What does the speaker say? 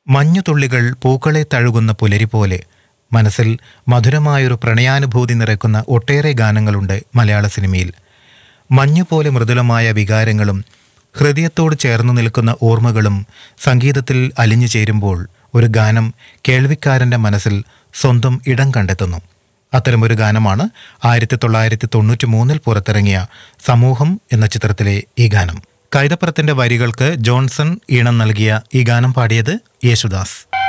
മഞ്ഞുതുള്ളികൾ പൂക്കളെ തഴുകുന്ന പുലരി പോലെ മനസ്സിൽ മധുരമായൊരു പ്രണയാനുഭൂതി നിറയ്ക്കുന്ന ഒട്ടേറെ ഗാനങ്ങളുണ്ട് മലയാള സിനിമയിൽ മഞ്ഞുപോലെ മൃദുലമായ വികാരങ്ങളും ഹൃദയത്തോട് ചേർന്നു നിൽക്കുന്ന ഓർമ്മകളും സംഗീതത്തിൽ അലിഞ്ഞു ചേരുമ്പോൾ ഒരു ഗാനം കേൾവിക്കാരൻ്റെ മനസ്സിൽ സ്വന്തം ഇടം കണ്ടെത്തുന്നു അത്തരമൊരു ഗാനമാണ് ആയിരത്തി തൊള്ളായിരത്തി തൊണ്ണൂറ്റി മൂന്നിൽ പുറത്തിറങ്ങിയ സമൂഹം എന്ന ചിത്രത്തിലെ ഈ ഗാനം കൈതപ്പുറത്തിന്റെ വരികൾക്ക് ജോൺസൺ ഈണം നൽകിയ ഈ ഗാനം പാടിയത് യേശുദാസ്